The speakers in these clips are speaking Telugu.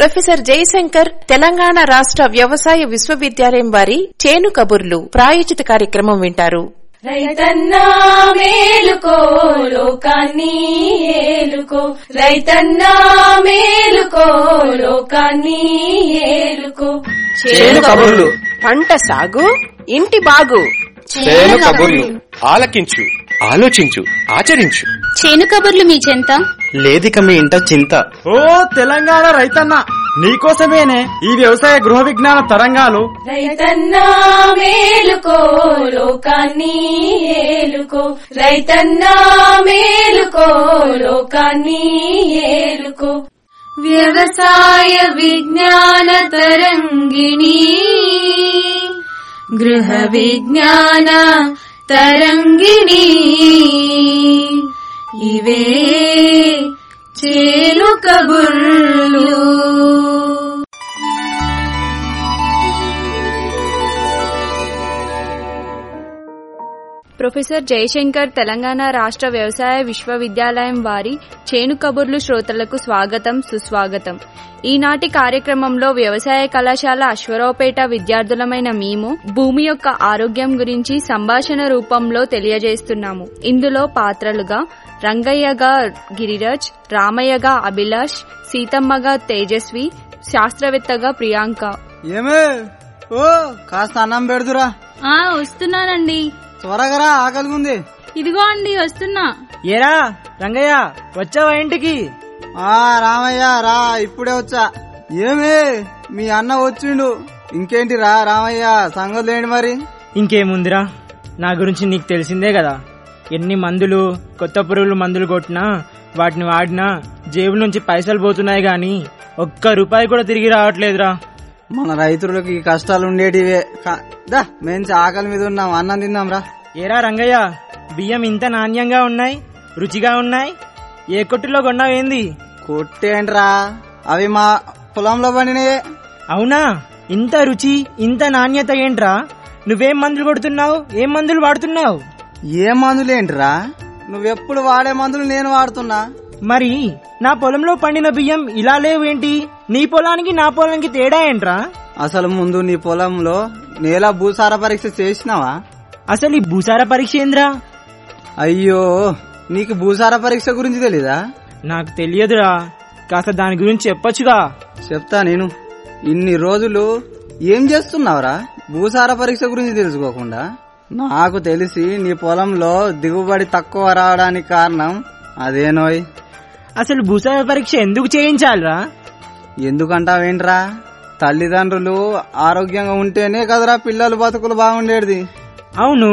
ప్రొఫెసర్ జయశంకర్ తెలంగాణ రాష్ట్ర వ్యవసాయ విశ్వవిద్యాలయం వారి చేను కబుర్లు ప్రాయోజిత కార్యక్రమం వింటారు రైతన్నా మేలుకో లోకాన్ని ఏలుకో రైతన్నా మేలుకో లోకాన్ని ఏలుకో చేను కబుర్లు పంట సాగు ఇంటి బాగు చేను కబుర్లు ఆలకించు ఆలోచించు ఆచరించు చేను కబుర్లు మీ చెంత లేదిక మీ ఇంట చింత ఓ తెలంగాణ రైతన్న నీకోసమేనే ఈ వ్యవసాయ గృహ విజ్ఞాన తరంగాలు రైతన్నా మేలుకో లోకాన్ని ఏలుకో రైతన్నా మేలుకో లోకాన్ని ఏలుకో వ్యవసాయ విజ్ఞాన తరంగిణి గృహ విజ్ఞాన తరంగిణి ఇవే చేలు కబుర్లు ప్రొఫెసర్ జయశంకర్ తెలంగాణ రాష్ట్ర వ్యవసాయ విశ్వవిద్యాలయం వారి చేను కబుర్లు శ్రోతలకు స్వాగతం సుస్వాగతం ఈనాటి కార్యక్రమంలో వ్యవసాయ కళాశాల అశ్వరావుపేట విద్యార్థులమైన మేము భూమి యొక్క ఆరోగ్యం గురించి సంభాషణ రూపంలో తెలియజేస్తున్నాము ఇందులో పాత్రలుగా రంగయ్యగా గిరిరాజ్ రామయ్యగా అభిలాష్ సీతమ్మగా తేజస్వి శాస్త్రవేత్తగా ప్రియాంక ఏమే ఓ కాస్త అన్నం పెడుదురా ఆ వస్తున్నానండి త్వరగా రా ఆకలిగుంది ఇదిగో అండి వస్తున్నా ఏరా రంగయ్య వచ్చావా ఇంటికి ఆ రామయ్య రా ఇప్పుడే వచ్చా ఏమే మీ అన్న వచ్చిండు ఇంకేంటి రా రామయ్య సంగతి ఏంటి మరి ఇంకేముందిరా నా గురించి నీకు తెలిసిందే కదా ఎన్ని మందులు కొత్త పురుగులు మందులు కొట్టినా వాటిని వాడినా జేబు నుంచి పైసలు పోతున్నాయి గాని ఒక్క రూపాయి కూడా తిరిగి రావట్లేదురా మన రైతులకు ఈ కష్టాలు ఉండేటివే కా- దా మేము ఆకలి మీద ఉన్నాం అన్నం తిందాం రా ఏరా రంగయ్య బియ్యం ఇంత నాణ్యంగా ఉన్నాయి రుచిగా ఉన్నాయి ఏ కొట్టులో కొన్నావేంది కొట్టేంట్రా అవి మా పొలంలో పండినయే అవునా ఇంత రుచి ఇంత నాణ్యత ఏంట్రా నువ్వేం మందులు కొడుతున్నావు ఏం మందులు వాడుతున్నావు ఏ మందులేంటిరా నువ్వెప్పుడు వాడే మందులు నేను వాడుతున్నా మరి నా పొలంలో పండిన బియ్యం ఇలా లేవు ఏంటి నీ పొలానికి నా పొలానికి తేడా ఏంట్రా అసలు ముందు నీ పొలంలో నేల భూసార పరీక్ష చేసినావా అసలు ఈ భూసార పరీక్ష ఏంద్రా అయ్యో నీకు భూసార పరీక్ష గురించి తెలీదా నాకు తెలియదురా కాస్త దాని గురించి చెప్పొచ్చుగా చెప్తా నేను ఇన్ని రోజులు ఏం చేస్తున్నావురా భూసార పరీక్ష గురించి తెలుసుకోకుండా నాకు తెలిసి నీ పొలంలో దిగుబడి తక్కువ రావడానికి కారణం అదేనోయ్ అసలు భూసార పరీక్ష ఎందుకు చేయించాలిరా ఎందుకంటావేంట్రా తల్లిదండ్రులు ఆరోగ్యంగా ఉంటేనే కదరా పిల్లలు బతుకులు బాగుండేది అవును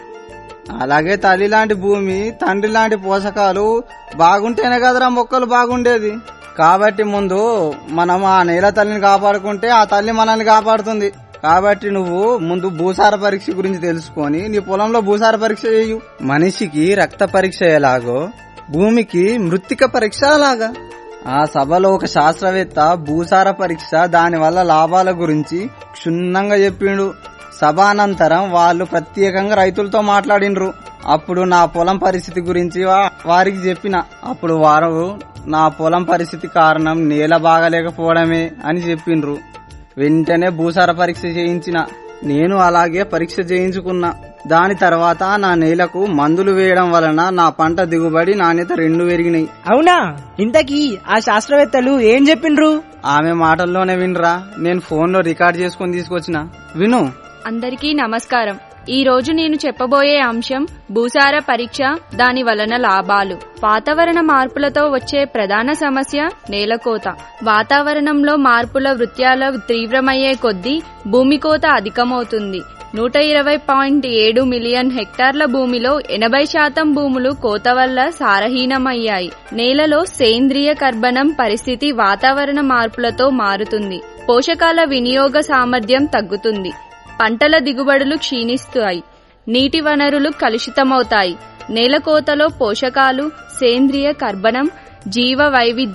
అలాగే తల్లి లాంటి భూమి తండ్రి లాంటి పోషకాలు బాగుంటేనే కదరా మొక్కలు బాగుండేది కాబట్టి ముందు మనం ఆ నేల తల్లిని కాపాడుకుంటే ఆ తల్లి మనల్ని కాపాడుతుంది కాబట్టి నువ్వు ముందు భూసార పరీక్ష గురించి తెలుసుకొని నీ పొలంలో భూసార పరీక్ష చేయు మనిషికి రక్త పరీక్ష ఎలాగో భూమికి మృత్తిక పరీక్ష అలాగా ఆ సభలో ఒక శాస్త్రవేత్త భూసార పరీక్ష దాని వల్ల లాభాల గురించి క్షుణ్ణంగా చెప్పిండు సభానంతరం వాళ్ళు ప్రత్యేకంగా రైతులతో మాట్లాడినరు అప్పుడు నా పొలం పరిస్థితి గురించి వా- వారికి చెప్పిన అప్పుడు వారు నా పొలం పరిస్థితి కారణం నేల బాగలేకపోవడమే అని చెప్పిండ్రు వెంటనే భూసార పరీక్ష చేయించిన నేను అలాగే పరీక్ష చేయించుకున్నా దాని తర్వాత నా నేలకు మందులు వేయడం వలన నా పంట దిగుబడి నాణ్యత రెండు పెరిగినాయి అవునా ఇంతకీ ఆ శాస్త్రవేత్తలు ఏం చెప్పిండ్రు ఆమె మాటల్లోనే వినరా నేను ఫోన్లో రికార్డ్ చేసుకుని తీసుకొచ్చిన విను అందరికీ నమస్కారం ఈ రోజు నేను చెప్పబోయే అంశం భూసార పరీక్ష దాని వలన లాభాలు వాతావరణ మార్పులతో వచ్చే ప్రధాన సమస్య నేలకోత వాతావరణంలో మార్పుల వృత్యాల తీవ్రమయ్యే కొద్దీ భూమి కోత అధికమవుతుంది నూట ఇరవై పాయింట్ ఏడు మిలియన్ హెక్టార్ల భూమిలో ఎనభై శాతం భూములు కోత వల్ల సారహీనమయ్యాయి నేలలో సేంద్రియ కర్బనం పరిస్థితి వాతావరణ మార్పులతో మారుతుంది పోషకాల వినియోగ సామర్థ్యం తగ్గుతుంది పంటల దిగుబడులు క్షీణిస్తాయి నీటి వనరులు కలుషితమవుతాయి నేలకోతలో పోషకాలు సేంద్రియ కర్బనం జీవ వైవిధ్యం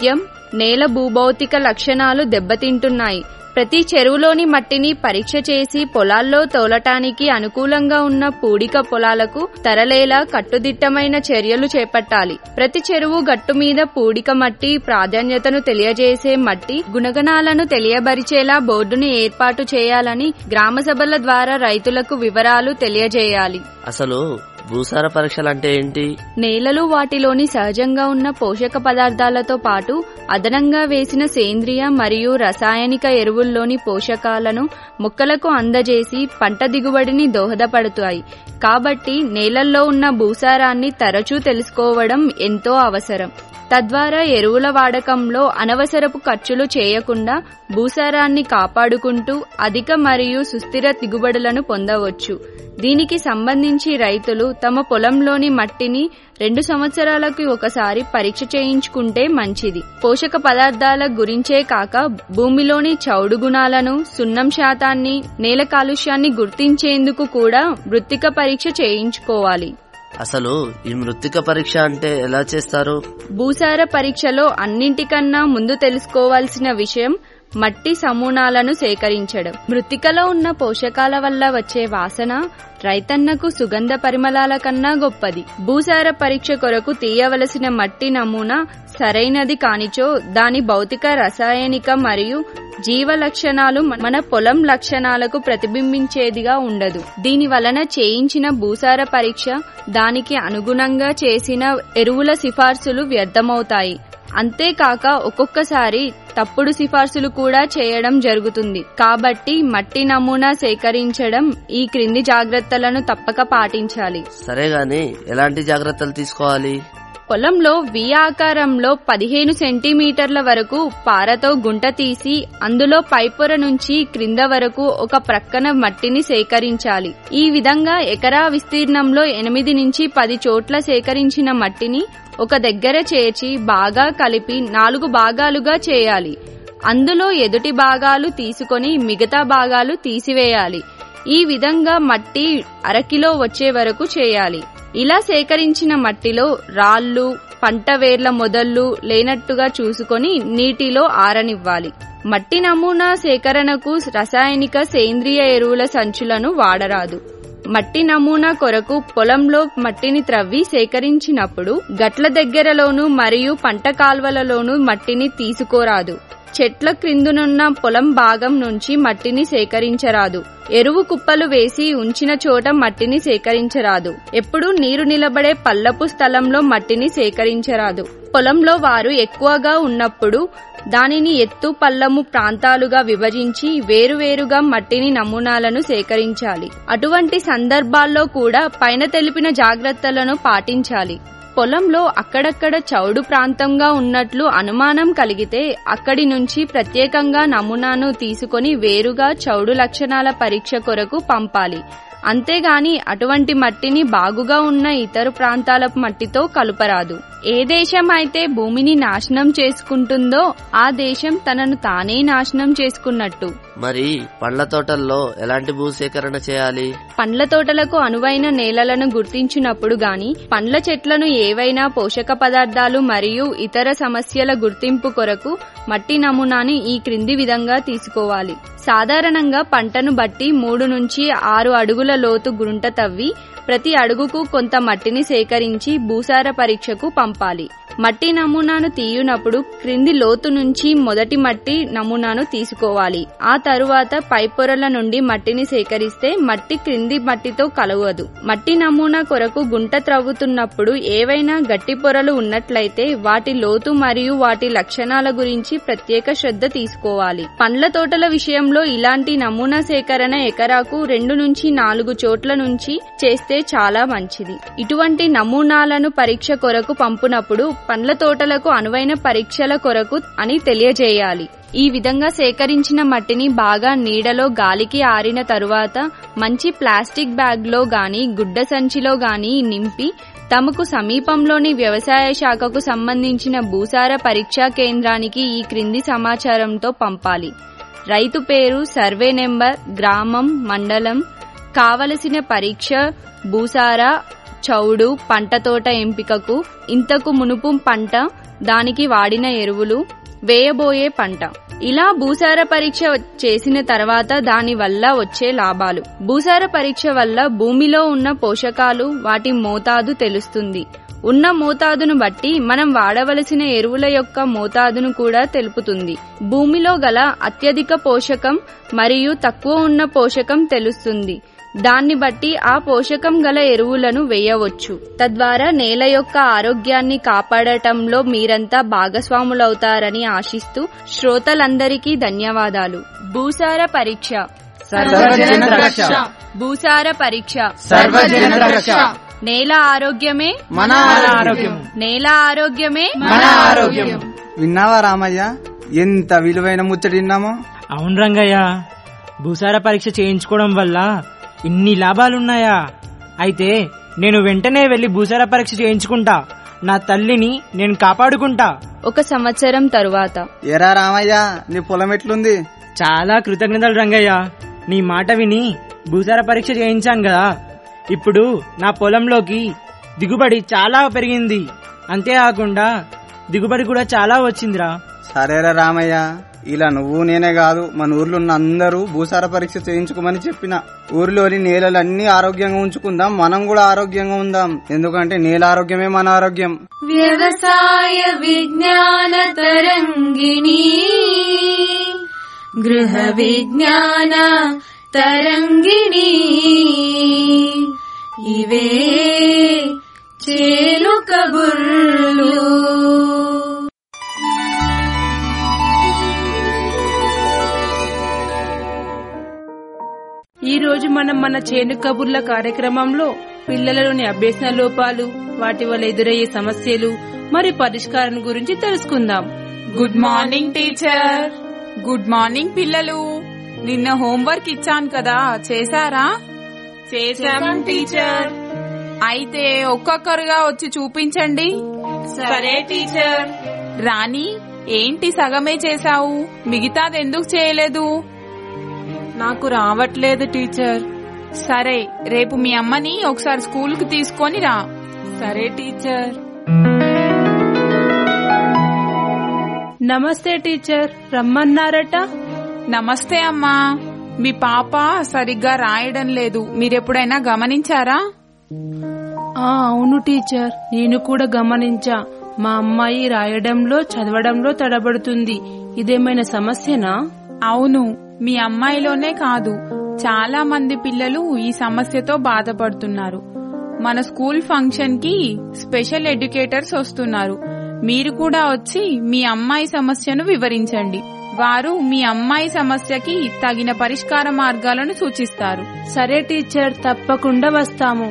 నేల భూభౌతిక లక్షణాలు దెబ్బతింటున్నాయి ప్రతి చెరువులోని మట్టిని పరీక్ష చేసి పొలాల్లో తోలటానికి అనుకూలంగా ఉన్న పూడిక పొలాలకు తరలేలా కట్టుదిట్టమైన చర్యలు చేపట్టాలి ప్రతి చెరువు గట్టు మీద పూడిక మట్టి ప్రాధాన్యతను తెలియజేసే మట్టి గుణగణాలను తెలియబరిచేలా బోర్డును ఏర్పాటు చేయాలని గ్రామ సభల ద్వారా రైతులకు వివరాలు తెలియజేయాలి అసలు భూసార పరీక్షలు అంటే ఏంటి నేలలు వాటిలోని సహజంగా ఉన్న పోషక పదార్థాలతో పాటు అదనంగా వేసిన సేంద్రియ మరియు రసాయనిక ఎరువుల్లోని పోషకాలను మొక్కలకు అందజేసి పంట దిగుబడిని దోహదపడుతాయి కాబట్టి నేలల్లో ఉన్న భూసారాన్ని తరచూ తెలుసుకోవడం ఎంతో అవసరం తద్వారా ఎరువుల వాడకంలో అనవసరపు ఖర్చులు చేయకుండా భూసారాన్ని కాపాడుకుంటూ అధిక మరియు సుస్థిర దిగుబడులను పొందవచ్చు దీనికి సంబంధించి రైతులు తమ పొలంలోని మట్టిని రెండు సంవత్సరాలకు ఒకసారి పరీక్ష చేయించుకుంటే మంచిది పోషక పదార్థాల గురించే కాక భూమిలోని చౌడు గుణాలను సున్నం శాతాన్ని నేల కాలుష్యాన్ని గుర్తించేందుకు కూడా మృత్తిక పరీక్ష చేయించుకోవాలి అసలు ఈ మృత్తిక పరీక్ష అంటే ఎలా చేస్తారు భూసార పరీక్షలో అన్నింటికన్నా ముందు తెలుసుకోవాల్సిన విషయం మట్టి సమూనాలను సేకరించడం మృత్తికలో ఉన్న పోషకాల వల్ల వచ్చే వాసన రైతన్నకు సుగంధ పరిమళాల కన్నా గొప్పది భూసార పరీక్ష కొరకు తీయవలసిన మట్టి నమూనా సరైనది కానిచో దాని భౌతిక రసాయనిక మరియు జీవ లక్షణాలు మన పొలం లక్షణాలకు ప్రతిబింబించేదిగా ఉండదు దీని వలన చేయించిన భూసార పరీక్ష దానికి అనుగుణంగా చేసిన ఎరువుల సిఫార్సులు వ్యర్థమవుతాయి అంతేకాక ఒక్కొక్కసారి తప్పుడు సిఫార్సులు కూడా చేయడం జరుగుతుంది కాబట్టి మట్టి నమూనా సేకరించడం ఈ క్రింది జాగ్రత్తలను తప్పక పాటించాలి సరే గాని ఎలాంటి జాగ్రత్తలు తీసుకోవాలి పొలంలో వి ఆకారంలో పదిహేను సెంటీమీటర్ల వరకు పారతో గుంట తీసి అందులో పైపొర నుంచి క్రింద వరకు ఒక ప్రక్కన మట్టిని సేకరించాలి ఈ విధంగా ఎకరా విస్తీర్ణంలో ఎనిమిది నుంచి పది చోట్ల సేకరించిన మట్టిని ఒక దగ్గర చేర్చి బాగా కలిపి నాలుగు భాగాలుగా చేయాలి అందులో ఎదుటి భాగాలు తీసుకొని మిగతా భాగాలు తీసివేయాలి ఈ విధంగా మట్టి అరకిలో వచ్చే వరకు చేయాలి ఇలా సేకరించిన మట్టిలో రాళ్ళు పంట వేర్ల మొదళ్ళు లేనట్టుగా చూసుకొని నీటిలో ఆరనివ్వాలి మట్టి నమూనా సేకరణకు రసాయనిక సేంద్రియ ఎరువుల సంచులను వాడరాదు మట్టి నమూనా కొరకు పొలంలో మట్టిని త్రవ్వి సేకరించినప్పుడు గట్ల దగ్గరలోను మరియు పంట కాల్వలలోను మట్టిని తీసుకోరాదు చెట్ల క్రిందునున్న పొలం భాగం నుంచి మట్టిని సేకరించరాదు ఎరువు కుప్పలు వేసి ఉంచిన చోట మట్టిని సేకరించరాదు ఎప్పుడూ నీరు నిలబడే పల్లపు స్థలంలో మట్టిని సేకరించరాదు పొలంలో వారు ఎక్కువగా ఉన్నప్పుడు దానిని ఎత్తు పల్లము ప్రాంతాలుగా విభజించి వేరువేరుగా మట్టిని నమూనాలను సేకరించాలి అటువంటి సందర్భాల్లో కూడా పైన తెలిపిన జాగ్రత్తలను పాటించాలి పొలంలో అక్కడక్కడ చౌడు ప్రాంతంగా ఉన్నట్లు అనుమానం కలిగితే అక్కడి నుంచి ప్రత్యేకంగా నమూనాను తీసుకొని వేరుగా చౌడు లక్షణాల పరీక్ష కొరకు పంపాలి అంతేగాని అటువంటి మట్టిని బాగుగా ఉన్న ఇతర ప్రాంతాల మట్టితో కలుపరాదు ఏ దేశం అయితే భూమిని నాశనం చేసుకుంటుందో ఆ దేశం తనను తానే నాశనం చేసుకున్నట్టు మరి పండ్ల తోటల్లో ఎలాంటి భూసేకరణ చేయాలి పండ్ల తోటలకు అనువైన నేలలను గుర్తించినప్పుడు గాని పండ్ల చెట్లను ఏవైనా పోషక పదార్థాలు మరియు ఇతర సమస్యల గుర్తింపు కొరకు మట్టి నమూనాని ఈ క్రింది విధంగా తీసుకోవాలి సాధారణంగా పంటను బట్టి మూడు నుంచి ఆరు అడుగుల లోతు గుంట తవ్వి ప్రతి అడుగుకు కొంత మట్టిని సేకరించి భూసార పరీక్షకు పంపాలి మట్టి నమూనాను తీయునప్పుడు క్రింది లోతు నుంచి మొదటి మట్టి నమూనాను తీసుకోవాలి ఆ తరువాత పైపొరల నుండి మట్టిని సేకరిస్తే మట్టి క్రింది మట్టితో కలవదు మట్టి నమూనా కొరకు గుంట త్రవ్వుతున్నప్పుడు ఏవైనా గట్టి పొరలు ఉన్నట్లయితే వాటి లోతు మరియు వాటి లక్షణాల గురించి ప్రత్యేక శ్రద్ధ తీసుకోవాలి పండ్ల తోటల విషయంలో ఇలాంటి నమూనా సేకరణ ఎకరాకు రెండు నుంచి నాలుగు చోట్ల నుంచి చేస్తే చాలా మంచిది ఇటువంటి నమూనాలను పరీక్ష కొరకు పంపునప్పుడు పండ్ల తోటలకు అనువైన పరీక్షల కొరకు అని తెలియజేయాలి ఈ విధంగా సేకరించిన మట్టిని బాగా నీడలో గాలికి ఆరిన తరువాత మంచి ప్లాస్టిక్ బ్యాగ్లో గాని గుడ్డ సంచిలో గాని నింపి తమకు సమీపంలోని వ్యవసాయ శాఖకు సంబంధించిన భూసార పరీక్షా కేంద్రానికి ఈ క్రింది సమాచారంతో పంపాలి రైతు పేరు సర్వే నెంబర్ గ్రామం మండలం కావలసిన పరీక్ష భూసార చౌడు పంట తోట ఎంపికకు ఇంతకు మునుపు పంట దానికి వాడిన ఎరువులు వేయబోయే పంట ఇలా భూసార పరీక్ష చేసిన తర్వాత దాని వల్ల వచ్చే లాభాలు భూసార పరీక్ష వల్ల భూమిలో ఉన్న పోషకాలు వాటి మోతాదు తెలుస్తుంది ఉన్న మోతాదును బట్టి మనం వాడవలసిన ఎరువుల యొక్క మోతాదును కూడా తెలుపుతుంది భూమిలో గల అత్యధిక పోషకం మరియు తక్కువ ఉన్న పోషకం తెలుస్తుంది దాన్ని బట్టి ఆ పోషకం గల ఎరువులను వేయవచ్చు తద్వారా నేల యొక్క ఆరోగ్యాన్ని కాపాడటంలో మీరంతా భాగస్వాములవుతారని ఆశిస్తూ శ్రోతలందరికీ ధన్యవాదాలు భూసార పరీక్ష సర్వజన రక్ష. భూసార పరీక్ష సర్వజన రక్ష. నేల ఆరోగ్యమే మన ఆరోగ్యం నేల ఆరోగ్యమే మన ఆరోగ్యం విన్నావా రామయ్య ఎంత విలువైన ముచ్చటి విన్నామో అవును రంగయ్య భూసార పరీక్ష చేయించుకోవడం వల్ల ఇన్ని లాభాలున్నాయా అయితే నేను వెంటనే వెళ్లి భూసార పరీక్ష చేయించుకుంటా నా తల్లిని నేను కాపాడుకుంటా ఒక సంవత్సరం తరువాత ఎరా రామయ్య నీ పొలం ఎట్లుంది చాలా కృతజ్ఞతలు రంగయ్య నీ మాట విని భూసార పరీక్ష చేయించాను కదా ఇప్పుడు నా పొలంలోకి దిగుబడి చాలా పెరిగింది అంతేకాకుండా దిగుబడి కూడా చాలా వచ్చిందిరా సరేరా రామయ్య ఇలా నువ్వు నేనే కాదు మన ఊర్లో ఉన్న అందరూ భూసార పరీక్ష చేయించుకోమని చెప్పిన ఊరిలోని నేలలన్నీ ఆరోగ్యంగా ఉంచుకుందాం మనం కూడా ఆరోగ్యంగా ఉందాం ఎందుకంటే నేల ఆరోగ్యమే మన ఆరోగ్యం వ్యవసాయ విజ్ఞాన తరంగిణి గృహ విజ్ఞాన తరంగిణి ఇవే చేలు కబుర్లు ఈ రోజు మనం మన చేను కబుర్ల కార్యక్రమంలో పిల్లలలోని అభ్యసన లోపాలు వాటి వల్ల ఎదురయ్యే సమస్యలు మరి పరిష్కారం గురించి తెలుసుకుందాం good morning teacher good morning పిల్లలు నిన్న హోంవర్క్ ఇచ్చాను కదా చేశారా చేశాం టీచర్ అయితే ఒక్కొక్కరుగా వచ్చి చూపించండి సరే టీచర్ రాణి ఏంటి సగమే చేశావు మిగతాది ఎందుకు చేయలేదు నాకు రావట్లేదు టీచర్ సరే రేపు మీ అమ్మని ఒకసారి స్కూల్ కి తీసుకొని రా సరే టీచర్ నమస్తే టీచర్ రమ్మన్నారట నమస్తే అమ్మా మీ పాప సరిగ్గా రాయడం లేదు మీరెప్పుడైనా గమనించారా ఆ అవును టీచర్ నేను కూడా గమనించా మా అమ్మాయి రాయడంలో చదవడంలో తడబడుతుంది ఇదేమైనా సమస్యనా అవును మీ అమ్మాయిలోనే కాదు చాలా మంది పిల్లలు ఈ సమస్యతో బాధపడుతున్నారు మన స్కూల్ ఫంక్షన్ కి స్పెషల్ ఎడ్యుకేటర్స్ వస్తున్నారు మీరు కూడా వచ్చి మీ అమ్మాయి సమస్యను వివరించండి వారు మీ అమ్మాయి సమస్యకి తగిన పరిష్కార మార్గాలను సూచిస్తారు సరే టీచర్ తప్పకుండా వస్తాము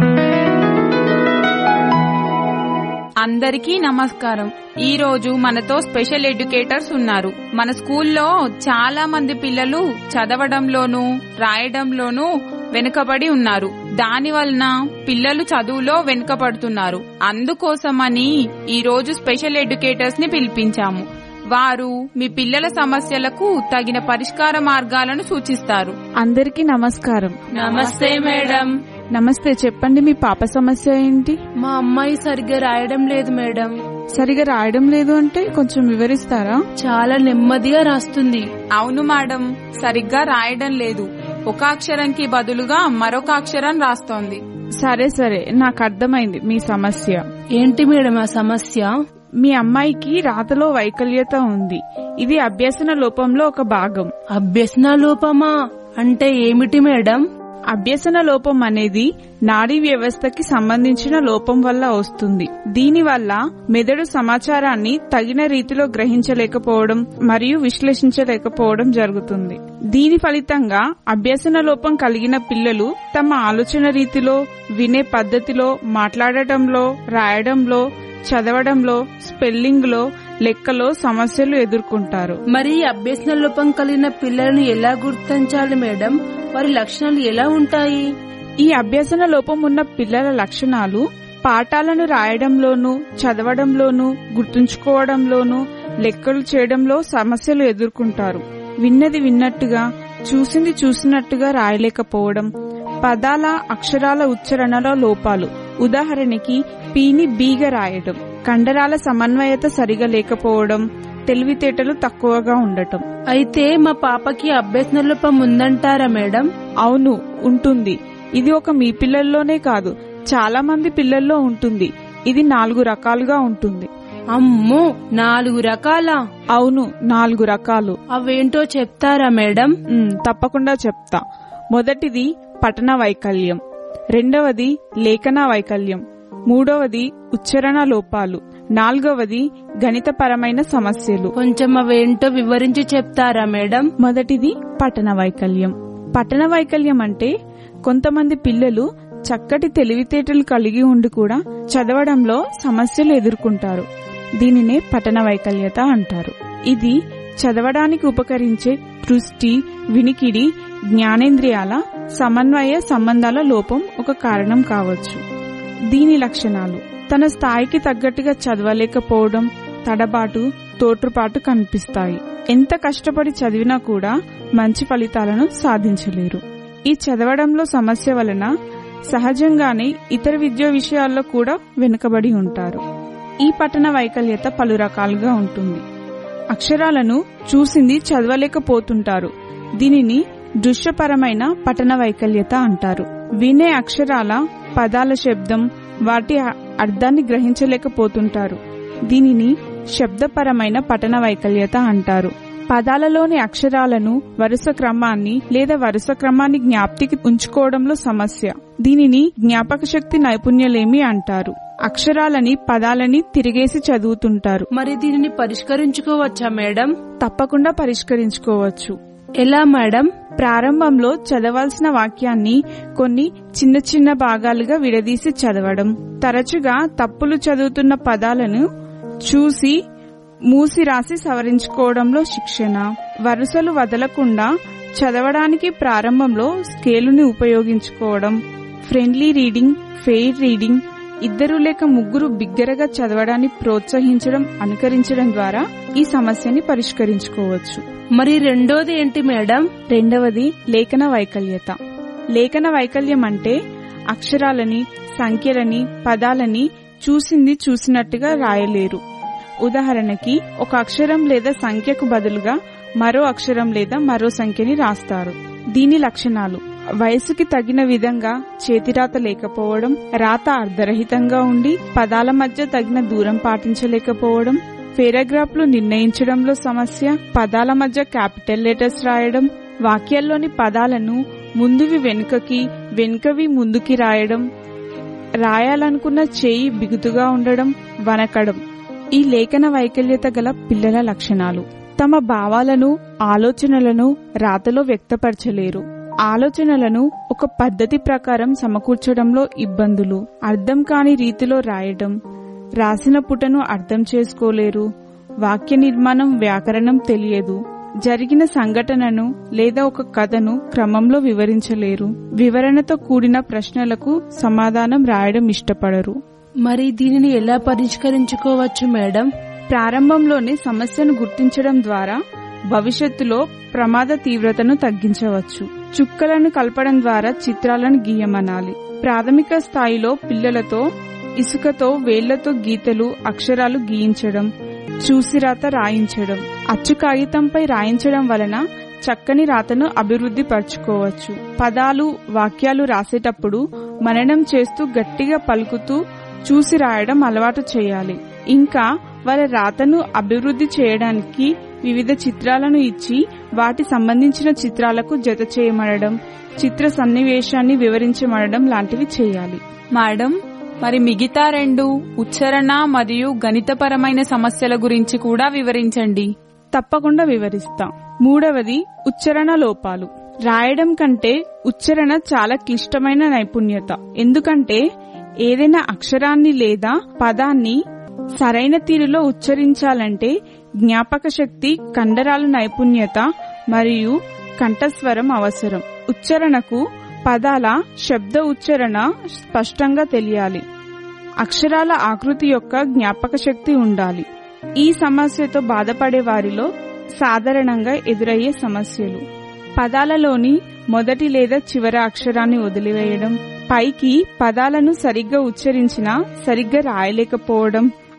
అందరికీ నమస్కారం ఈ రోజు మనతో స్పెషల్ ఎడ్యుకేటర్స్ ఉన్నారు మన స్కూల్లో చాలా మంది పిల్లలు చదవడంలోనూ రాయడంలోనూ వెనుకబడి ఉన్నారు దాని వలన పిల్లలు చదువులో వెనుకబడుతున్నారు అందుకోసమని ఈ రోజు స్పెషల్ ఎడ్యుకేటర్స్ ని పిలిపించాము వారు మీ పిల్లల సమస్యలకు తగిన పరిష్కార మార్గాలను సూచిస్తారు అందరికీ నమస్కారం నమస్తే మేడం నమస్తే చెప్పండి మీ పాప సమస్య ఏంటి మా అమ్మాయి సరిగ్గా రాయడం లేదు మేడం సరిగా రాయడం లేదు అంటే కొంచెం వివరిస్తారా చాలా నెమ్మదిగా రాస్తుంది అవును మేడం సరిగ్గా రాయడం లేదు ఒక అక్షరంకి బదులుగా మరొక అక్షరం రాస్తోంది సరే సరే నాకు అర్థమైంది మీ సమస్య ఏంటి మేడం ఆ సమస్య మీ అమ్మాయికి రాతలో వైకల్యత ఉంది ఇది అభ్యసన లోపంలో ఒక భాగం అభ్యసన లోపమా అంటే ఏమిటి మేడం అభ్యసన లోపం అనేది నాడీ వ్యవస్థకి సంబంధించిన లోపం వల్ల వస్తుంది దీనివల్ల మెదడు సమాచారాన్ని తగిన రీతిలో గ్రహించలేకపోవడం మరియు విశ్లేషించలేకపోవడం జరుగుతుంది దీని ఫలితంగా అభ్యసన లోపం కలిగిన పిల్లలు తమ ఆలోచన రీతిలో వినే పద్ధతిలో మాట్లాడటంలో రాయడంలో చదవడంలో స్పెల్లింగ్ లో లెక్కలో సమస్యలు ఎదుర్కొంటారు మరి ఈ అభ్యసన లోపం కలిగిన పిల్లలను ఎలా గుర్తించాలి మేడం వారి లక్షణాలు ఎలా ఉంటాయి ఈ అభ్యసన లోపం ఉన్న పిల్లల లక్షణాలు పాఠాలను రాయడంలోనూ చదవడంలోనూ గుర్తుంచుకోవడంలోనూ లెక్కలు చేయడంలో సమస్యలు ఎదుర్కొంటారు విన్నది విన్నట్టుగా చూసింది చూసినట్టుగా రాయలేకపోవడం పదాల అక్షరాల ఉచ్చారణలో లోపాలు ఉదాహరణకి పీని బీగా రాయడం కండరాల సమన్వయత సరిగా లేకపోవడం తెలివితేటలు తక్కువగా ఉండటం అయితే మా పాపకి అభ్యసన లోపం ఉందంటారా మేడం అవును ఉంటుంది ఇది ఒక మీ పిల్లల్లోనే కాదు చాలా మంది పిల్లల్లో ఉంటుంది ఇది నాలుగు రకాలుగా ఉంటుంది అమ్మో నాలుగు రకాల అవును నాలుగు రకాలు అవేంటో చెప్తారా మేడం ఉమ్, తప్పకుండా చెప్తా మొదటిది పఠన వైకల్యం రెండవది లేఖన వైకల్యం మూడవది ఉచ్చారణ లోపాలు నాలుగవది గణితపరమైన సమస్యలు కొంచెం అవేంటో వివరించి చెప్తారా మేడం మొదటిది పఠన వైకల్యం పఠన వైకల్యం అంటే కొంతమంది పిల్లలు చక్కటి తెలివితేటలు కలిగి ఉండి కూడా చదవడంలో సమస్యలు ఎదుర్కొంటారు దీనినే పఠన వైకల్యత అంటారు ఇది చదవడానికి ఉపకరించే దృష్టి వినికిడి జ్ఞానేంద్రియాల సమన్వయ సంబంధాల లోపం ఒక కారణం కావచ్చు దీని లక్షణాలు తన స్థాయికి తగ్గట్టుగా చదవలేకపోవడం తడబాటు తోట్రుపాటు కనిపిస్తాయి ఎంత కష్టపడి చదివినా కూడా మంచి ఫలితాలను సాధించలేరు ఈ చదవడంలో సమస్య వలన సహజంగానే ఇతర విద్యా విషయాల్లో కూడా వెనుకబడి ఉంటారు ఈ పఠన వైకల్యత పలు రకాలుగా ఉంటుంది అక్షరాలను చూసింది చదవలేకపోతుంటారు దీనిని దృశ్యపరమైన పఠన వైకల్యత అంటారు వినే అక్షరాల పదాల శబ్దం వాటి అ- అర్థాన్ని గ్రహించలేకపోతుంటారు దీనిని శబ్దపరమైన పఠన వైకల్యత అంటారు పదాలలోని అక్షరాలను వరుస క్రమాన్ని లేదా వరుస క్రమాన్ని జ్ఞాప్తికి ఉంచుకోవడంలో సమస్య దీనిని జ్ఞాపక శక్తి నైపుణ్యలేమి అంటారు అక్షరాలని పదాలని తిరిగేసి చదువుతుంటారు మరి దీనిని పరిష్కరించుకోవచ్చా మేడం తప్పకుండా పరిష్కరించుకోవచ్చు ఎలా మేడం ప్రారంభంలో చదవాల్సిన వాక్యాన్ని కొన్ని చిన్న చిన్న భాగాలుగా విడదీసి చదవడం తరచుగా తప్పులు చదువుతున్న పదాలను చూసి మూసి రాసి సవరించుకోవడంలో శిక్షణ వరుసలు వదలకుండా చదవడానికి ప్రారంభంలో స్కేలుని ఉపయోగించుకోవడం ఫ్రెండ్లీ రీడింగ్ ఫెయిర్ రీడింగ్ ఇద్దరు లేక ముగ్గురు బిగ్గరగా చదవడాన్ని ప్రోత్సహించడం అనుకరించడం ద్వారా ఈ సమస్యని పరిష్కరించుకోవచ్చు మరి రెండోది ఏంటి మేడం రెండవది లేఖన వైకల్యత లేఖన వైకల్యం అంటే అక్షరాలని సంఖ్యలని పదాలని చూసింది చూసినట్టుగా రాయలేరు ఉదాహరణకి ఒక అక్షరం లేదా సంఖ్యకు బదులుగా మరో అక్షరం లేదా మరో సంఖ్యని రాస్తారు దీని లక్షణాలు వయసుకి తగిన విధంగా చేతిరాత లేకపోవడం రాత అర్ధరహితంగా ఉండి పదాల మధ్య తగిన దూరం పాటించలేకపోవడం పేరాగ్రాఫ్లు నిర్ణయించడంలో సమస్య పదాల మధ్య క్యాపిటల్ లెటర్స్ రాయడం వాక్యాల్లోని పదాలను ముందువి వెనుకకి వెనుకవి ముందుకి రాయడం రాయాలనుకున్న చేయి బిగుతుగా ఉండడం వనకడం ఈ లేఖన వైకల్యత గల పిల్లల లక్షణాలు తమ భావాలను ఆలోచనలను రాతలో వ్యక్తపరచలేరు ఆలోచనలను ఒక పద్ధతి ప్రకారం సమకూర్చడంలో ఇబ్బందులు అర్థం కాని రీతిలో రాయడం రాసిన పుటను అర్థం చేసుకోలేరు వాక్య నిర్మాణం వ్యాకరణం తెలియదు జరిగిన సంఘటనను లేదా ఒక కథను క్రమంలో వివరించలేరు వివరణతో కూడిన ప్రశ్నలకు సమాధానం రాయడం ఇష్టపడరు మరి దీనిని ఎలా పరిష్కరించుకోవచ్చు మేడం ప్రారంభంలోనే సమస్యను గుర్తించడం ద్వారా భవిష్యత్తులో ప్రమాద తీవ్రతను తగ్గించవచ్చు చుక్కలను కలపడం ద్వారా చిత్రాలను గీయమనాలి ప్రాథమిక స్థాయిలో పిల్లలతో ఇసుకతో వేళ్లతో గీతలు అక్షరాలు గీయించడం చూసిరాత రాయించడం అచ్చు కాగితంపై రాయించడం వలన చక్కని రాతను అభివృద్ధి పరచుకోవచ్చు పదాలు వాక్యాలు రాసేటప్పుడు మననం చేస్తూ గట్టిగా పలుకుతూ చూసి రాయడం అలవాటు చేయాలి ఇంకా వారి రాతను అభివృద్ధి చేయడానికి వివిధ చిత్రాలను ఇచ్చి వాటి సంబంధించిన చిత్రాలకు జత చేయమనడం చిత్ర సన్నివేశాన్ని వివరించమనడం లాంటివి చేయాలి మేడం మరి మిగతా రెండు ఉచ్చారణ మరియు గణితపరమైన సమస్యల గురించి కూడా వివరించండి తప్పకుండా వివరిస్తాం మూడవది ఉచ్చారణ లోపాలు రాయడం కంటే ఉచ్చారణ చాలా క్లిష్టమైన నైపుణ్యత ఎందుకంటే ఏదైనా అక్షరాన్ని లేదా పదాన్ని సరైన తీరులో ఉచ్చరించాలంటే జ్ఞాపక శక్తి కండరాల నైపుణ్యత మరియు కంఠస్వరం అవసరం ఉచ్చారణకు పదాల శబ్ద ఉచ్చారణ స్పష్టంగా తెలియాలి అక్షరాల ఆకృతి యొక్క జ్ఞాపక శక్తి ఉండాలి ఈ సమస్యతో బాధపడే వారిలో సాధారణంగా ఎదురయ్యే సమస్యలు పదాలలోని మొదటి లేదా చివరి అక్షరాన్ని వదిలివేయడం పైకి పదాలను సరిగ్గా ఉచ్చరించినా సరిగ్గా రాయలేకపోవడం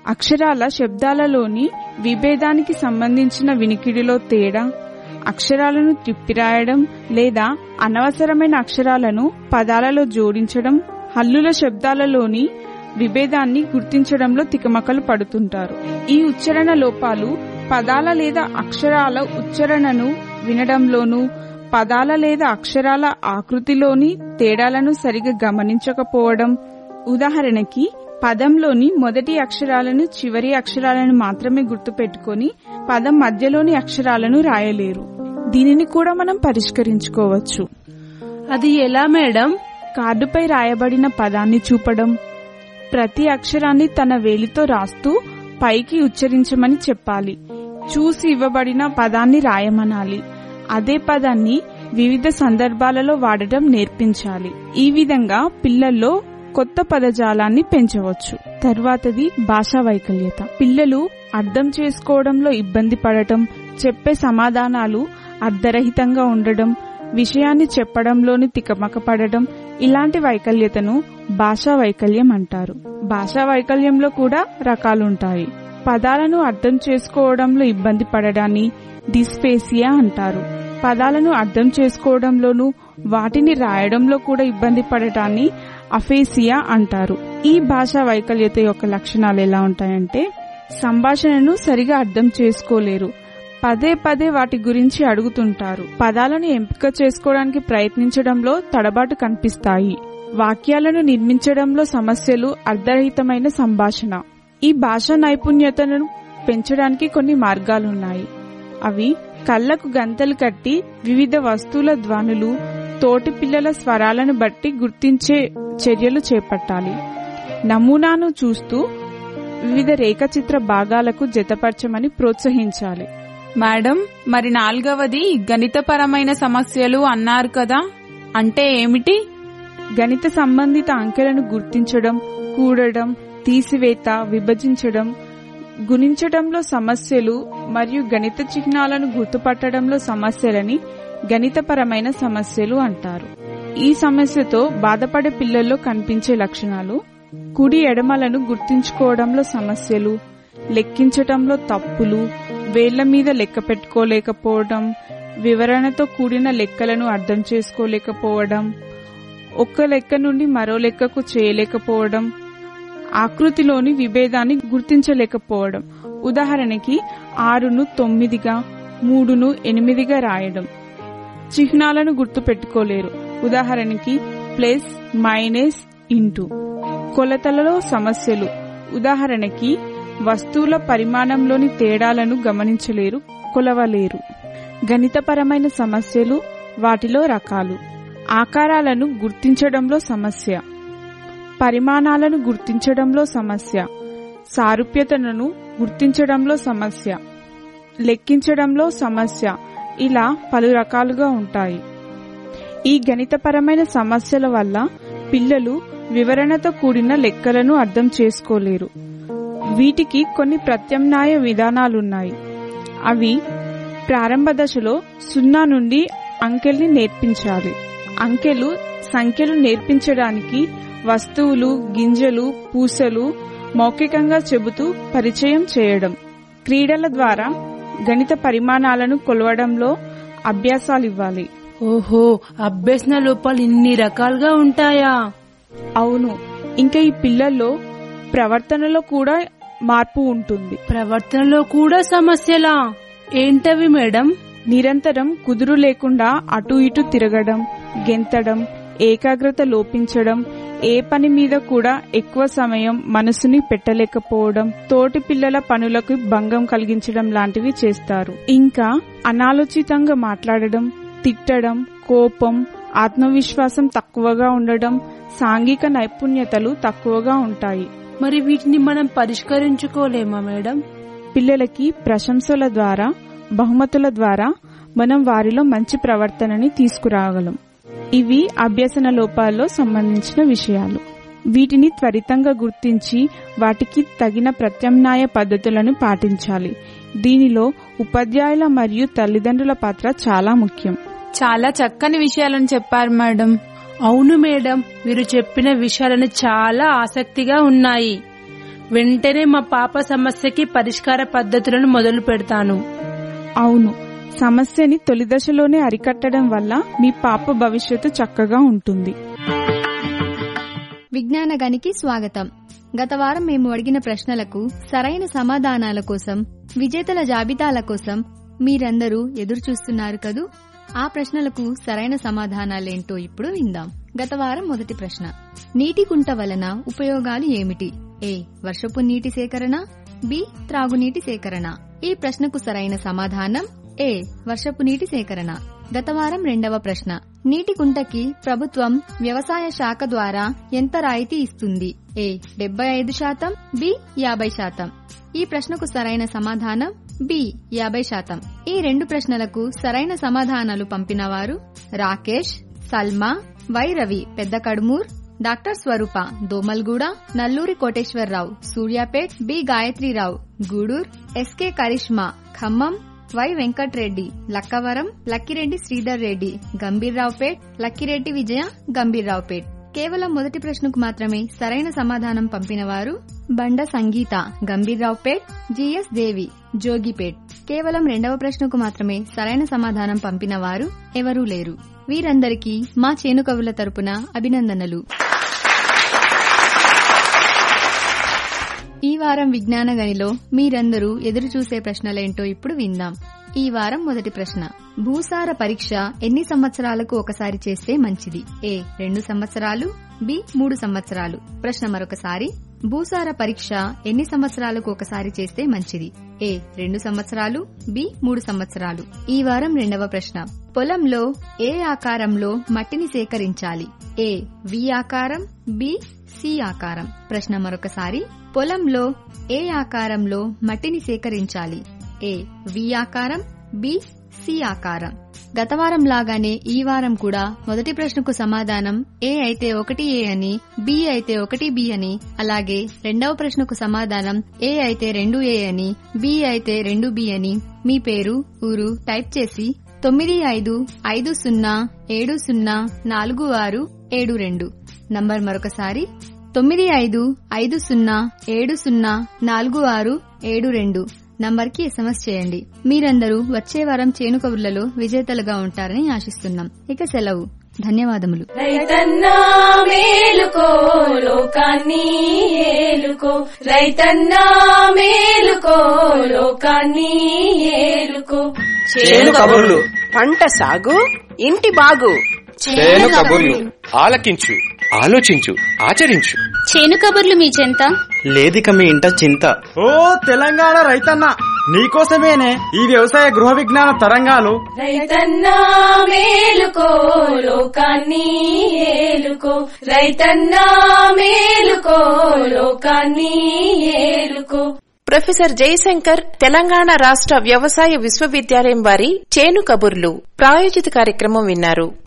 అక్షరాల శబ్దాలలోని విభేదానికి సంబంధించిన వినికిడిలో తేడా అక్షరాలను తిప్పిరాయడం లేదా అనవసరమైన అక్షరాలను పదాలలో జోడించడం హల్లుల శబ్దాలలోని విభేదాన్ని గుర్తించడంలో తికమకలు పడుతుంటారు ఈ ఉచ్చారణ లోపాలు పదాల లేదా అక్షరాల ఉచ్చారణను వినడంలోనూ పదాల లేదా అక్షరాల ఆకృతిలోని తేడాలను సరిగా గమనించకపోవడం ఉదాహరణకి పదంలోని మొదటి అక్షరాలను చివరి అక్షరాలను మాత్రమే గుర్తుపెట్టుకొని పదం మధ్యలోని అక్షరాలను రాయలేరు దీనిని కూడా మనం పరిష్కరించుకోవచ్చు అది ఎలా మేడం కార్డుపై రాయబడిన పదాన్ని చూపడం ప్రతి అక్షరాన్ని తన వేలితో రాస్తూ పైకి ఉచ్చరించమని చెప్పాలి చూసి ఇవ్వబడిన పదాన్ని రాయమనాలి అదే పదాన్ని వివిధ సందర్భాలలో వాడటం నేర్పించాలి ఈ విధంగా పిల్లల్లో కొత్త పదజాలాన్ని పెంచవచ్చు తర్వాతది భాషా వైకల్యత పిల్లలు అర్థం చేసుకోవడంలో ఇబ్బంది పడటం చెప్పే సమాధానాలు అర్ధరహితంగా ఉండడం విషయాన్ని చెప్పడంలోని తికమక పడడం ఇలాంటి వైకల్యతను భాషా వైకల్యం అంటారు భాషా వైకల్యంలో కూడా రకాలుంటాయి పదాలను అర్థం చేసుకోవడంలో ఇబ్బంది పడడాన్ని డిస్ఫేసియా అంటారు పదాలను అర్థం చేసుకోవడంలోనూ వాటిని రాయడంలో కూడా ఇబ్బంది పడటాన్ని అఫేసియా అంటారు ఈ భాషా వైకల్యత యొక్క లక్షణాలు ఎలా ఉంటాయంటే సంభాషణను సరిగా అర్థం చేసుకోలేరు పదే పదే వాటి గురించి అడుగుతుంటారు పదాలను ఎంపిక చేసుకోవడానికి ప్రయత్నించడంలో తడబాటు కనిపిస్తాయి వాక్యాలను నిర్మించడంలో సమస్యలు అర్ధరహితమైన సంభాషణ ఈ భాషా నైపుణ్యతను పెంచడానికి కొన్ని మార్గాలున్నాయి అవి కళ్లకు గంతలు కట్టి వివిధ వస్తువుల ధ్వనులు తోటి పిల్లల స్వరాలను బట్టి గుర్తించే చర్యలు చేపట్టాలి నమూనాను చూస్తూ వివిధ రేఖచిత్ర భాగాలకు జతపరచమని ప్రోత్సహించాలి మేడం మరి నాలుగవది గణితపరమైన సమస్యలు అన్నారు కదా అంటే ఏమిటి గణిత సంబంధిత అంకెలను గుర్తించడం కూడడం తీసివేత విభజించడం గుణించడంలో సమస్యలు మరియు గణిత చిహ్నాలను గుర్తుపట్టడంలో సమస్యలని గణితపరమైన సమస్యలు అంటారు ఈ సమస్యతో బాధపడే పిల్లల్లో కనిపించే లక్షణాలు కుడి ఎడమలను గుర్తించుకోవడంలో సమస్యలు లెక్కించటంలో తప్పులు వేళ్ల మీద లెక్క పెట్టుకోలేకపోవడం వివరణతో కూడిన లెక్కలను అర్థం చేసుకోలేకపోవడం ఒక్క లెక్క నుండి మరో లెక్కకు చేయలేకపోవడం ఆకృతిలోని విభేదాన్ని గుర్తించలేకపోవడం ఉదాహరణకి ఆరును తొమ్మిదిగా మూడును ఎనిమిదిగా రాయడం చిహ్నాలను గుర్తుపెట్టుకోలేరు ఉదాహరణకి ప్లస్ మైనస్ ఇంటూ కొలతలలో సమస్యలు ఉదాహరణకి వస్తువుల పరిమాణంలోని తేడాలను గమనించలేరు కొలవలేరు గణితపరమైన సమస్యలు వాటిలో రకాలు ఆకారాలను గుర్తించడంలో సమస్య పరిమాణాలను గుర్తించడంలో సమస్య సారూప్యతలను గుర్తించడంలో సమస్య లెక్కించడంలో సమస్య ఇలా పలు రకాలుగా ఉంటాయి ఈ గణితపరమైన సమస్యల వల్ల పిల్లలు వివరణతో కూడిన లెక్కలను అర్థం చేసుకోలేరు వీటికి కొన్ని ప్రత్యామ్నాయ విధానాలున్నాయి అవి ప్రారంభ దశలో సున్నా నుండి అంకెల్ని నేర్పించాలి అంకెలు సంఖ్యలు నేర్పించడానికి వస్తువులు గింజలు పూసలు మౌఖికంగా చెబుతూ పరిచయం చేయడం క్రీడల ద్వారా గణిత పరిమాణాలను కొలవడంలో అభ్యాసాలివ్వాలి ఓహో అభ్యసన లోపాలు ఇన్ని రకాలుగా ఉంటాయా అవును ఇంకా ఈ పిల్లల్లో ప్రవర్తనలో కూడా మార్పు ఉంటుంది ప్రవర్తనలో కూడా సమస్యలా ఏంటవి మేడం నిరంతరం కుదురు లేకుండా అటు ఇటు తిరగడం గెంతడం ఏకాగ్రత లోపించడం ఏ పని మీద కూడా ఎక్కువ సమయం మనసుని పెట్టలేకపోవడం తోటి పిల్లల పనులకు భంగం కలిగించడం లాంటివి చేస్తారు ఇంకా అనాలోచితంగా మాట్లాడడం తిట్టడం కోపం ఆత్మవిశ్వాసం తక్కువగా ఉండడం సాంఘిక నైపుణ్యతలు తక్కువగా ఉంటాయి మరి వీటిని మనం పరిష్కరించుకోలేమా మేడం పిల్లలకి ప్రశంసల ద్వారా బహుమతుల ద్వారా మనం వారిలో మంచి ప్రవర్తనని తీసుకురాగలం ఇవి అభ్యసన లోపాల్లో సంబంధించిన విషయాలు వీటిని త్వరితంగా గుర్తించి వాటికి తగిన ప్రత్యామ్నాయ పద్ధతులను పాటించాలి దీనిలో ఉపాధ్యాయుల మరియు తల్లిదండ్రుల పాత్ర చాలా ముఖ్యం చాలా చక్కని విషయాలను చెప్పారు మేడం అవును మేడం మీరు చెప్పిన విషయాలను చాలా ఆసక్తిగా ఉన్నాయి వెంటనే మా పాప సమస్యకి పరిష్కార పద్ధతులను మొదలు పెడతాను అవును సమస్యని తొలి దశలోనే అరికట్టడం వల్ల మీ పాప భవిష్యత్తు చక్కగా ఉంటుంది విజ్ఞాన గనికి స్వాగతం గత వారం మేము అడిగిన ప్రశ్నలకు సరైన సమాధానాల కోసం విజేతల జాబితాల కోసం మీరందరూ ఎదురు చూస్తున్నారు కదూ ఆ ప్రశ్నలకు సరైన సమాధానాలేంటో ఇప్పుడు విందాం గత వారం మొదటి ప్రశ్న నీటి కుంట వలన ఉపయోగాలు ఏమిటి ఏ వర్షపు నీటి సేకరణ బి త్రాగునీటి సేకరణ ఈ ప్రశ్నకు సరైన సమాధానం ఏ వర్షపు నీటి సేకరణ గత వారం రెండవ ప్రశ్న నీటి కుంటకి ప్రభుత్వం వ్యవసాయ శాఖ ద్వారా ఎంత రాయితీ ఇస్తుంది ఏ డెబ్బై ఐదు శాతం బి యాభై శాతం ఈ ప్రశ్నకు సరైన సమాధానం బి యాభై శాతం ఈ రెండు ప్రశ్నలకు సరైన సమాధానాలు పంపినవారు Rakesh Salma Y Ravi Pedda Kadumur doctor Swaroopa Domalguda Nalluri Koteswara Rao Suryapet B Gayatri Rao Gudur S K Karishma Khammam Y Venkat Reddy Lakkavaram Lakkireddy Sridhar Reddy Gambhiraopet Lakkireddy Vijaya Gambhiraopet కేవలం మొదటి ప్రశ్నకు మాత్రమే సరైన సమాధానం పంపినవారు బండ సంగీత గంభీర్రావుపేట్ జిఎస్ దేవి జోగిపేట్ కేవలం రెండవ ప్రశ్నకు మాత్రమే సరైన సమాధానం పంపినవారు ఎవరూ లేరు వీరందరికీ మా చేను కవుల తరపున అభినందనలు ఈ వారం విజ్ఞాన గనిలో మీరందరూ ఎదురు చూసే ప్రశ్నలేంటో ఇప్పుడు విందాం ఈ వారం మొదటి ప్రశ్న భూసార పరీక్ష ఎన్ని సంవత్సరాలకు ఒకసారి చేస్తే మంచిది ఏ రెండు సంవత్సరాలు బి మూడు సంవత్సరాలు ప్రశ్న మరొకసారి భూసార పరీక్ష ఎన్ని సంవత్సరాలకు ఒకసారి చేస్తే మంచిది ఏ రెండు సంవత్సరాలు బి మూడు సంవత్సరాలు ఈ వారం రెండవ ప్రశ్న పొలంలో ఏ ఆకారంలో మట్టిని సేకరించాలి ఏ వి ఆకారం బి సి ఆకారం ప్రశ్న మరొకసారి పొలంలో ఏ ఆకారంలో మట్టిని సేకరించాలి ఏ వి ఆకారం బి సి ఆకారం గత వారం లాగానే ఈ వారం కూడా మొదటి ప్రశ్నకు సమాధానం ఏ అయితే ఒకటి ఏ అని బి అయితే ఒకటి బి అని అలాగే రెండవ ప్రశ్నకు సమాధానం ఏ అయితే రెండు ఏ అని బి అయితే రెండు బి అని మీ పేరు ఊరు టైప్ చేసి తొమ్మిది ఐదు ఐదు సున్నా ఏడు సున్నా నాలుగు ఆరు ఏడు రెండు నంబర్ మరొకసారి తొమ్మిది ఐదు ఐదు సున్నా ఏడు సున్నా నాలుగు ఆరు ఏడు రెండు నంబర్కి ఎస్ఎంఎస్ చేయండి మీరందరూ వచ్చే వారం చేను కబుర్లలో విజేతలుగా ఉంటారని ఆశిస్తున్నాం ఇక సెలవు ధన్యవాదములు రైతన్నా మేలుకో లోకాన్ని ఏలుకో రైతన్నా మేలుకో లోకాన్ని ఏలుకో చేను కబుర్లు పంట సాగు ఇంటి బాగు చేను కబుర్లు ఆలకించు ఆలోచించు ఆచరించు చేను కబుర్లు మీ చెంత లేదిక మీ ఇంట చింత ఓ తెలంగాణ రైతన్న నీకోసమేనే ఈ వ్యవసాయ గృహ విజ్ఞాన తరంగాలు రైతన్నా మేలుకో లోకాన్ని ఏలుకో రైతన్నా మేలుకో లోకాన్ని ఏలుకో ప్రొఫెసర్ జయశంకర్ తెలంగాణ రాష్ట్ర వ్యవసాయ విశ్వవిద్యాలయం వారి చేను కబుర్లు ప్రాయోజిత కార్యక్రమం విన్నారు